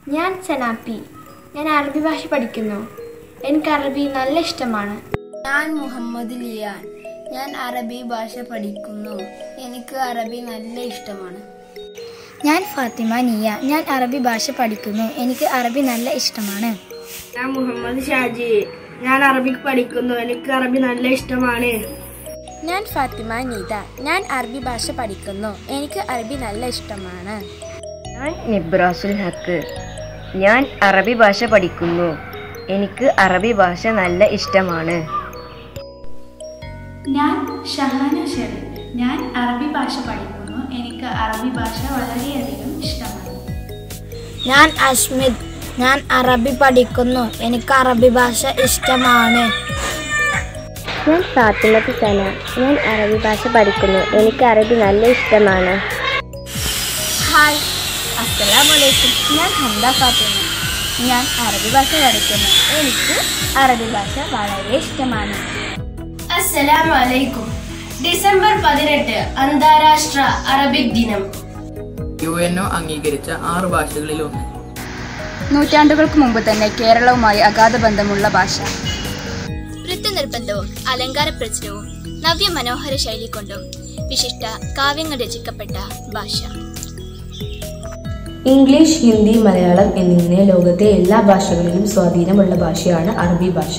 ഞാൻ സനാപ്പി ഞാൻ അറബി ഭാഷ പഠിക്കുന്നു എനിക്ക് അറബി നല്ല ഇഷ്ടമാണ് ഞാൻ മുഹമ്മദ് ലിയാൻ ഞാൻ അറബി ഭാഷ പഠിക്കുന്നു എനിക്ക് അറബി നല്ല ഇഷ്ടമാണ് ഞാൻ ഫാത്തിമ നിയ ഞാൻ അറബി ഭാഷ പഠിക്കുന്നു എനിക്ക് അറബി നല്ല ഇഷ്ടമാണ് ഞാൻ മുഹമ്മദ് ഷാജി ഞാൻ അറബിക് പഠിക്കുന്നു എനിക്ക് അറബി നല്ല ഇഷ്ടമാണ് ഞാൻ ഫാത്തിമ നീത ഞാൻ അറബി ഭാഷ പഠിക്കുന്നു എനിക്ക് അറബി നല്ല ഇഷ്ടമാണ് ഞാൻ നിബ്രാസുൽ ഹക്ക് ഞാൻ അറബി ഭാഷ പഠിക്കുന്നു എനിക്ക് അറബി ഭാഷ നല്ല ഇഷ്ടമാണ് ഞാൻ ഷഹാന ഷെറിൻ ഞാൻ അറബി ഭാഷ പഠിക്കുന്നു എനിക്ക് അറബി ഭാഷ വളരെയധികം ഇഷ്ടമാണ് ഞാൻ അസ്മിത് ഞാൻ അറബി പഠിക്കുന്നു എനിക്ക് അറബി ഭാഷ ഇഷ്ടമാണ് ഞാൻ ഫാത്തിമത്ത് സന ഞാൻ അറബി ഭാഷ പഠിക്കുന്നു എനിക്ക് അറബി നല്ല ഇഷ്ടമാണ് ഹായ് അസ്സലാമലൈക്കും ഞാൻ ഹംദ ഫാത്തിമ ഞാൻ അറബി ഭാഷ പഠിക്കുന്നു എനിക്ക് അറബി ഭാഷ വളരെ ഇഷ്ടമാണ് അസ്സലാമു അലൈക്കും ഡിസംബർ പതിനെട്ട് അന്താരാഷ്ട്ര അറബിക് ദിനം യു എൻ ഒ അംഗീകരിച്ച ആറ് ഭാഷകളിൽ ഒന്ന് നൂറ്റാണ്ടുകൾക്ക് മുമ്പ് തന്നെ കേരളവുമായി അഗാധ ബന്ധമുള്ള ഭാഷ നൃത്തനിർബന്ധവും അലങ്കാര പ്രചരവും നവ്യ മനോഹര ശൈലി കൊണ്ടും വിശിഷ്ട കാവ്യങ്ങൾ രചിക്കപ്പെട്ട ഭാഷ ഇംഗ്ലീഷ് ഹിന്ദി മലയാളം എന്നിങ്ങനെ ലോകത്തെ എല്ലാ ഭാഷകളിലും സ്വാധീനമുള്ള ഭാഷയാണ് അറബി ഭാഷ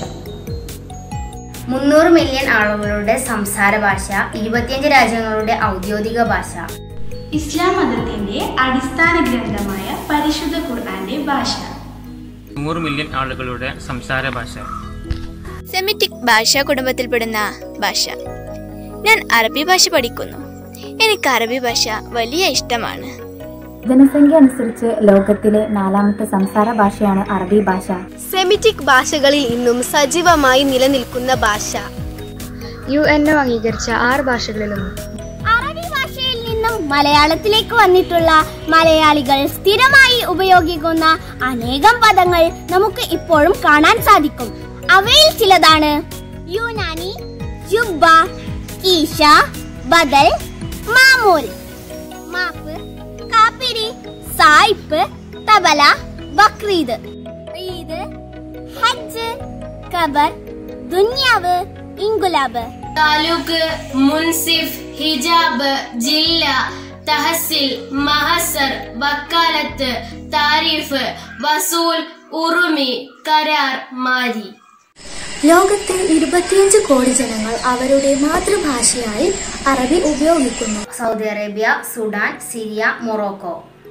മുന്നൂറ് മില്യൺ ആളുകളുടെ സംസാര ഭാഷ ഇരുപത്തിയഞ്ച് രാജ്യങ്ങളുടെ ഔദ്യോഗിക ഭാഷ ഇസ്ലാം മതത്തിന്റെ അടിസ്ഥാന ഗ്രന്ഥമായ പരിശുദ്ധ ഖുർആന്റെ ഭാഷ നൂറ് മില്യൺ ആളുകളുടെ സംസാര ഭാഷ സെമിറ്റിക് ഭാഷാ കുടുംബത്തിൽപ്പെടുന്ന ഭാഷ ഞാൻ അറബി ഭാഷ പഠിക്കുന്നു എനിക്ക് അറബി ഭാഷ വലിയ ഇഷ്ടമാണ് ജനസംഖ്യ അനുസരിച്ച് ലോകത്തിലെ നാലാമത്തെ സംസാര ഭാഷയാണ് അറബി ഭാഷ സെമിറ്റിക് ഭാഷകളിൽ ഇന്നും സജീവമായി നിലനിൽക്കുന്ന ഭാഷ യു എൻ ഒ അംഗീകരിച്ച ആറ് ഭാഷകളിലൊന്ന് അറബി ഭാഷയിൽ നിന്നും മലയാളത്തിലേക്ക് വന്നിട്ടുള്ള മലയാളികൾ സ്ഥിരമായി ഉപയോഗിക്കുന്ന അനേകം പദങ്ങൾ നമുക്ക് ഇപ്പോഴും കാണാൻ സാധിക്കും അവയിൽ ചിലതാണ് യൂനാനി ജുബ്ബ ഈശ ബദൽ മാമൂൽ മാപ്പ് കാപ്പിരി സായിപ്പ് തബല ബക്രീദ് ഈദ് ഹജ്ജ് ഖബർ ദുന്യാവ് ഇൻകുലാബ് താലൂക്ക് മുൻസിഫ് ഹിജാബ് ജില്ല തഹസിൽ മഹസർ വക്കാലത്ത് താരിഫ് വസൂൽ ഉറുമി കരാർ മാരി ലോകത്തെ ഇരുപത്തിയഞ്ച് കോടി ജനങ്ങൾ അവരുടെ മാതൃഭാഷയായി അറബി ഉപയോഗിക്കുന്നു Saudi Arabia Sudan Syria Morocco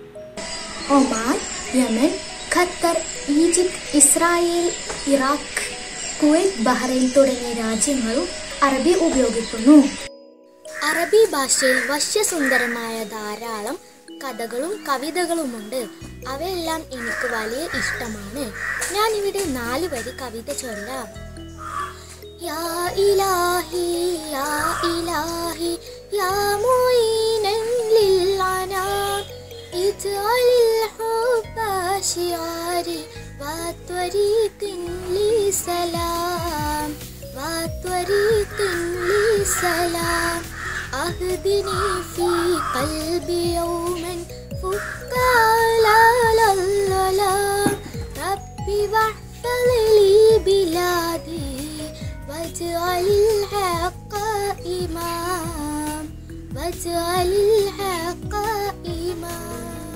Oman Yemen Qatar Egypt Israel Iraq Kuwait Bahrain തുടങ്ങിയ രാജ്യങ്ങളും അറബി ഉപയോഗിക്കുന്നു അറബി ഭാഷയിൽ വശ്യസുന്ദരമായ ധാരാളം കഥകളും കവിതകളുമുണ്ട് അവയെല്ലാം എനിക്ക് വലിയ ഇഷ്ടമാണ് ഞാൻ ഇവിടെ നാല് വരി കവിത ചൊല്ലാം യാ ഇലാഹി യാ ഇലാഹി യാ മുഈനൻ ലിൽ അനാം اجعل الحب شعاري وطريق لي سلام وطريق لي سلام أهدني في قلبي يوما فك على الظلام ربي واحفظ لي بلادي واجعل الحق إمام واجعل الحق إمام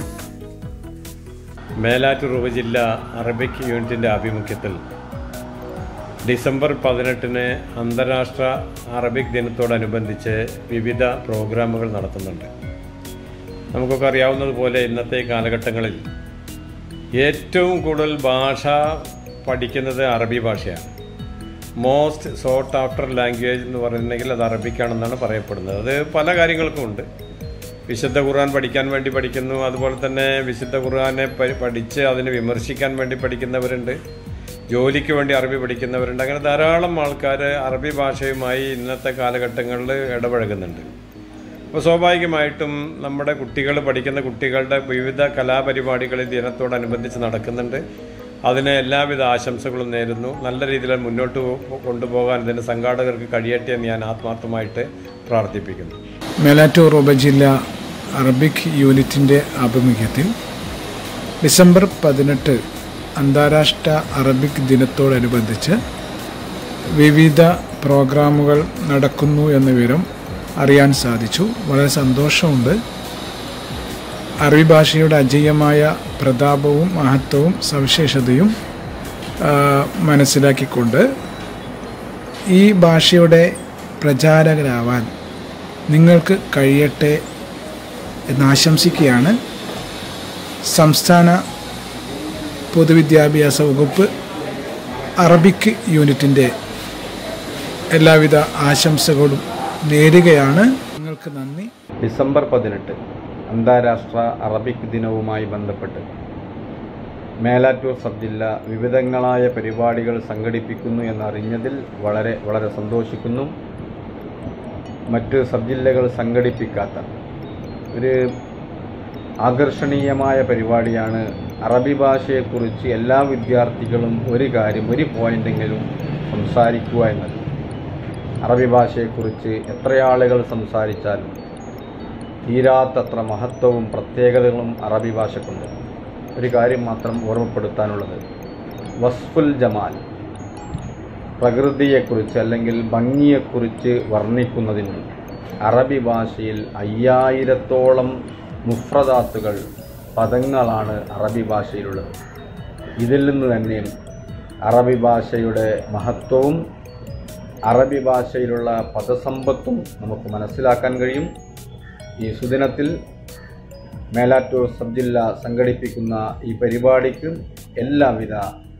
മേലാറ്റൂർ ഉപജില്ല അറബിക് യൂണിറ്റിൻ്റെ ആഭിമുഖ്യത്തിൽ ഡിസംബർ പതിനെട്ടിന് അന്താരാഷ്ട്ര അറബിക് ദിനത്തോടനുബന്ധിച്ച് വിവിധ പ്രോഗ്രാമുകൾ നടത്തുന്നുണ്ട് നമുക്കൊക്കെ അറിയാവുന്നതുപോലെ ഇന്നത്തെ കാലഘട്ടങ്ങളിൽ ഏറ്റവും കൂടുതൽ ഭാഷ പഠിക്കുന്നത് അറബി ഭാഷയാണ് മോസ്റ്റ് സോട്ട് ആഫ്റ്റർ ലാംഗ്വേജ് എന്ന് പറയുന്നെങ്കിൽ അത് അറബിക്കാണെന്നാണ് പറയപ്പെടുന്നത് അത് പല കാര്യങ്ങൾക്കും ഉണ്ട് വിശുദ്ധ ഖുർആൻ പഠിക്കാൻ വേണ്ടി പഠിക്കുന്നു അതുപോലെ തന്നെ വിശുദ്ധ ഖുർആനെ പ- പഠിച്ച് അതിനെ വിമർശിക്കാൻ വേണ്ടി പഠിക്കുന്നവരുണ്ട് ജോലിക്ക് വേണ്ടി അറബി പഠിക്കുന്നവരുണ്ട് അങ്ങനെ ധാരാളം ആൾക്കാർ അറബി ഭാഷയുമായി ഇന്നത്തെ കാലഘട്ടങ്ങളിൽ ഇടപഴകുന്നുണ്ട് അപ്പോൾ സ്വാഭാവികമായിട്ടും നമ്മുടെ കുട്ടികൾ പഠിക്കുന്ന കുട്ടികളുടെ വിവിധ കലാപരിപാടികൾ ഈ ദിനത്തോടനുബന്ധിച്ച് നടക്കുന്നുണ്ട് അതിന് എല്ലാവിധ ആശംസകളും നേരുന്നു നല്ല രീതിയിൽ മുന്നോട്ട് പോ- കൊണ്ടുപോകാൻ ഇതിൻ്റെ സംഘാടകർക്ക് കഴിയട്ടെ എന്ന് ഞാൻ ആത്മാർത്ഥമായിട്ട് പ്രാർത്ഥിപ്പിക്കുന്നു മേലാറ്റൂർ ഉപജില്ല അറബിക് യൂണിറ്റിൻ്റെ ആഭിമുഖ്യത്തിൽ ഡിസംബർ പതിനെട്ട് അന്താരാഷ്ട്ര അറബിക് ദിനത്തോടനുബന്ധിച്ച് വിവിധ പ്രോഗ്രാമുകൾ നടക്കുന്നു എന്ന വിവരം അറിയാൻ സാധിച്ചു വളരെ സന്തോഷമുണ്ട് അറബി ഭാഷയുടെ അജയ്യമായ പ്രതാപവും മഹത്വവും സവിശേഷതയും ആ, മനസ്സിലാക്കിക്കൊണ്ട് ഈ ഭാഷയുടെ പ്രചാരകരാവാൻ നിങ്ങൾക്ക് കഴിയട്ടെ എന്ന് ആശംസിക്കുകയാണ് സംസ്ഥാന പൊതുവിദ്യാഭ്യാസ വകുപ്പ് അറബിക് യൂണിറ്റിൻ്റെ എല്ലാവിധ ആശംസകളും നേരുകയാണ് നിങ്ങൾക്ക് നന്ദി ഡിസംബർ പതിനെട്ട് അന്താരാഷ്ട്ര അറബിക് ദിനവുമായി ബന്ധപ്പെട്ട് മേലാറ്റൂർ സബ് ജില്ല വിവിധങ്ങളായ പരിപാടികൾ സംഘടിപ്പിക്കുന്നു എന്നറിഞ്ഞതിൽ വളരെ വളരെ സന്തോഷിക്കുന്നു മറ്റ് സബ് ജില്ലകൾ സംഘടിപ്പിക്കാത്ത ഒരു ആകർഷണീയമായ പരിപാടിയാണ് അറബി ഭാഷയെക്കുറിച്ച് എല്ലാ വിദ്യാർത്ഥികളും ഒരു കാര്യം ഒരു പോയിന്റെങ്കിലും സംസാരിക്കുക എന്നത് അറബി ഭാഷയെക്കുറിച്ച് എത്രയാളുകൾ സംസാരിച്ചാലും തീരാത്തത്ര മഹത്വവും പ്രത്യേകതകളും അറബി ഭാഷക്കുണ്ട് ഒരു കാര്യം മാത്രം ഓർമ്മപ്പെടുത്താനുള്ളത് വസ്ഫുൽ ജമാൽ പ്രകൃതിയെക്കുറിച്ച് അല്ലെങ്കിൽ ഭംഗിയെക്കുറിച്ച് വർണ്ണിക്കുന്നതിന് അറബി ഭാഷയിൽ അയ്യായിരത്തോളം മുഫ്രദാത്തുകൾ പദങ്ങളാണ് അറബി ഭാഷയിലുള്ളത് ഇതിൽ നിന്ന് തന്നെ അറബി ഭാഷയുടെ മഹത്വവും അറബി ഭാഷയിലുള്ള പദസമ്പത്തും നമുക്ക് മനസ്സിലാക്കാൻ കഴിയും ഈ സുദിനത്തിൽ മേലാറ്റൂർ സബ് ജില്ല സംഘടിപ്പിക്കുന്ന ഈ പരിപാടിക്ക് എല്ലാവിധ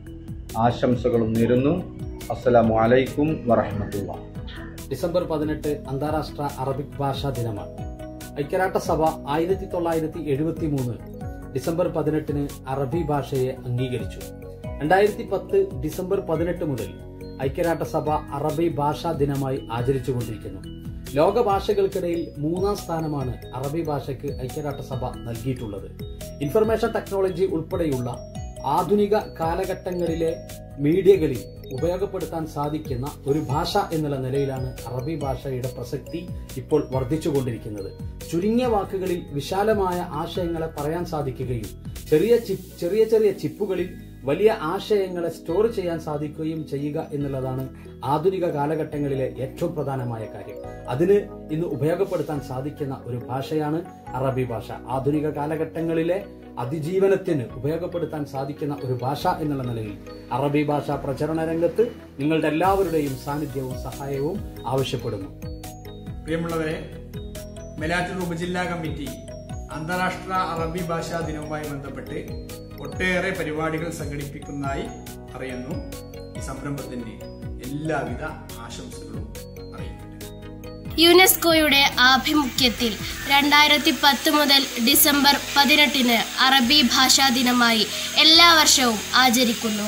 ആശംസകളും നേരുന്നു അസ്സലാമു അലൈക്കും വറഹമത്തുള്ള ഡിസംബർ പതിനെട്ട് അന്താരാഷ്ട്ര അറബിക് ഭാഷാ ദിനമാണ് ഐക്യരാഷ്ട്രസഭ ആയിരത്തി തൊള്ളായിരത്തി എഴുപത്തി മൂന്ന് ഡിസംബർ പതിനെട്ടിന് അറബി ഭാഷയെ അംഗീകരിച്ചു രണ്ടായിരത്തി പത്ത് ഡിസംബർ പതിനെട്ട് മുതൽ ഐക്യരാഷ്ട്രസഭ അറബി ഭാഷാ ദിനമായി ആചരിച്ചുകൊണ്ടിരിക്കുന്നു ലോക ഭാഷകൾക്കിടയിൽ മൂന്നാം സ്ഥാനമാണ് അറബി ഭാഷയ്ക്ക് ഐക്യരാഷ്ട്രസഭ നൽകിയിട്ടുള്ളത് ഇൻഫർമേഷൻ ടെക്നോളജി ഉൾപ്പെടെയുള്ള ആധുനിക കാലഘട്ടങ്ങളിലെ മീഡിയകളിൽ ഉപയോഗപ്പെടുത്താൻ സാധിക്കുന്ന ഒരു ഭാഷ എന്നുള്ള നിലയിലാണ് അറബി ഭാഷയുടെ പ്രസക്തി ഇപ്പോൾ വർദ്ധിച്ചുകൊണ്ടിരിക്കുന്നത് ചുരുങ്ങിയ വാക്കുകളിൽ വിശാലമായ ആശയങ്ങളെ പറയാൻ സാധിക്കുകയും ചെറിയ ചിപ്പ് ചെറിയ ചെറിയ ചിപ്പുകളിൽ വലിയ ആശയങ്ങളെ സ്റ്റോർ ചെയ്യാൻ സാധിക്കുകയും ചെയ്യുക എന്നുള്ളതാണ് ആധുനിക കാലഘട്ടങ്ങളിലെ ഏറ്റവും പ്രധാനമായ കാര്യം അതിന് ഇന്ന് ഉപയോഗപ്പെടുത്താൻ സാധിക്കുന്ന ഒരു ഭാഷയാണ് അറബി ഭാഷ ആധുനിക കാലഘട്ടങ്ങളിലെ അതിജീവനത്തിന് ഉപയോഗപ്പെടുത്താൻ സാധിക്കുന്ന ഒരു ഭാഷ എന്നുള്ള നിലയിൽ അറബി ഭാഷ പ്രചരണ രംഗത്ത് നിങ്ങളുടെ എല്ലാവരുടെയും സാന്നിധ്യവും സഹായവും ആവശ്യപ്പെടുന്നു പ്രിയമുള്ളവരെ മെലാറ്റൂർ ഉപജില്ലാ കമ്മിറ്റി അന്താരാഷ്ട്ര അറബി ഭാഷാ ദിനവുമായി ബന്ധപ്പെട്ട് ഒട്ടേറെ പരിപാടികൾ സംഘടിപ്പിക്കുന്നതായി അറിയുന്നു ഈ സംരംഭത്തിന്റെ എല്ലാവിധ ആശംസകളും അറിയിക്കുന്നു യുനെസ്കോയുടെ ആഭിമുഖ്യത്തിൽ രണ്ടായിരത്തി പത്ത് മുതൽ ഡിസംബർ പതിനെട്ടിന് അറബി ഭാഷാ ദിനമായി എല്ലാ വർഷവും ആചരിക്കുന്നു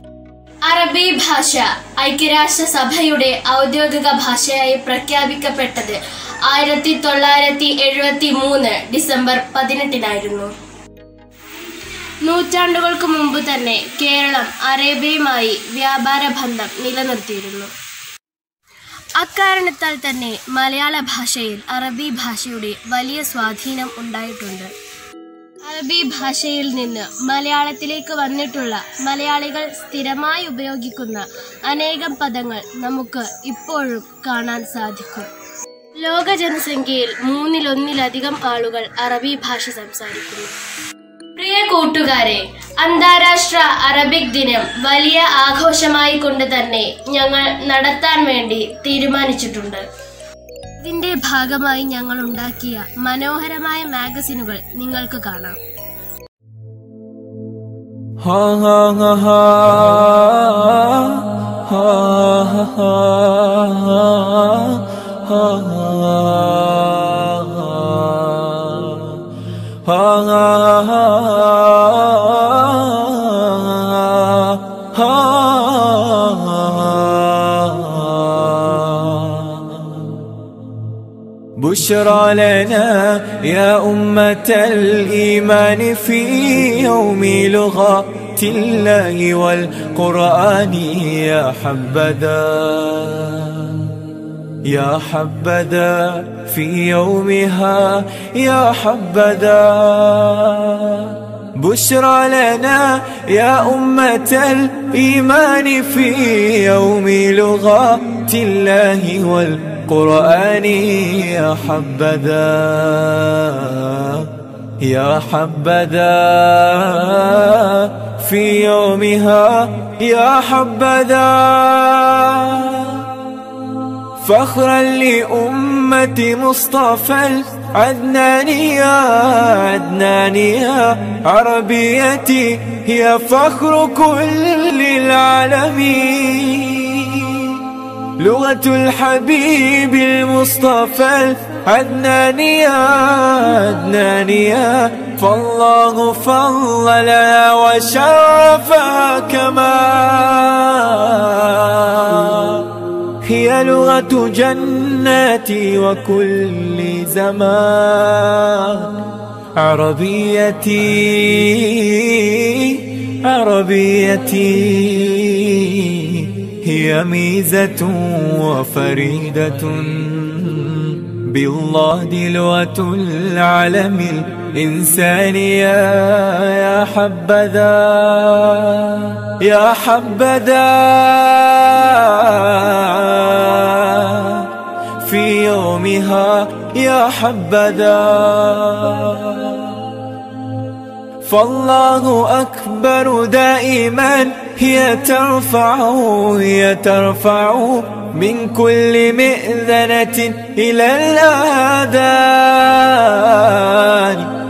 അറബി ഭാഷ ഐക്യരാഷ്ട്ര സഭയുടെ ഔദ്യോഗിക ഭാഷയായി പ്രഖ്യാപിക്കപ്പെട്ടത് ആയിരത്തി തൊള്ളായിരത്തി എഴുപത്തി മൂന്ന് ഡിസംബർ പതിനെട്ടിനായിരുന്നു നൂറ്റാണ്ടുകൾക്ക് മുമ്പ് തന്നെ കേരളം അറേബ്യയുമായി വ്യാപാര ബന്ധം നിലനിർത്തിയിരുന്നു അക്കാരണത്താൽ തന്നെ മലയാള ഭാഷയിൽ അറബി ഭാഷയുടെ വലിയ സ്വാധീനം ഉണ്ടായിട്ടുണ്ട് അറബി ഭാഷയിൽ നിന്ന് മലയാളത്തിലേക്ക് വന്നിട്ടുള്ള മലയാളികൾ സ്ഥിരമായി ഉപയോഗിക്കുന്ന അനേകം പദങ്ങൾ നമുക്ക് ഇപ്പോഴും കാണാൻ സാധിക്കും ലോക ജനസംഖ്യയിൽ മൂന്നിലൊന്നിലധികം ആളുകൾ അറബി ഭാഷ സംസാരിക്കുന്നു പ്രിയ കൂട്ടുകാരെ അന്താരാഷ്ട്ര അറബിക് ദിനം വലിയ ആഘോഷമായി കൊണ്ട് തന്നെ ഞങ്ങൾ നടത്താൻ വേണ്ടി തീരുമാനിച്ചിട്ടുണ്ട് ഇതിന്റെ ഭാഗമായി ഞങ്ങൾ ഉണ്ടാക്കിയ മനോഹരമായ മാഗസിനുകൾ നിങ്ങൾക്ക് കാണാം ha ha ha ha ha ha ha ha بشرى لنا يا أمة الإيمان في يوم لغة الله والقرآن يا حبذا يا حبذا في يومها يا حبذا بشرى لنا يا أمة الإيمان في يوم لغات الله والقرآن يا حبذا يا حبذا في يومها يا حبذا فخرا لأمة مصطفى العدنانية عدنانية عربيتي هي فخر كل العالمين لغة الحبيب المصطفى العدنانية عدنانية فالله فضلها وشرفها كما هي لغة جناتي وكل زمان عربيتي عربيتي هي ميزة وفريدة بالله دلوة العالم الإنسانية يا حبذا يا حبذا في يومها يا حبذا فالله أكبر دائما هي ترفع هي ترفع من كل مئذنة إلى الآذان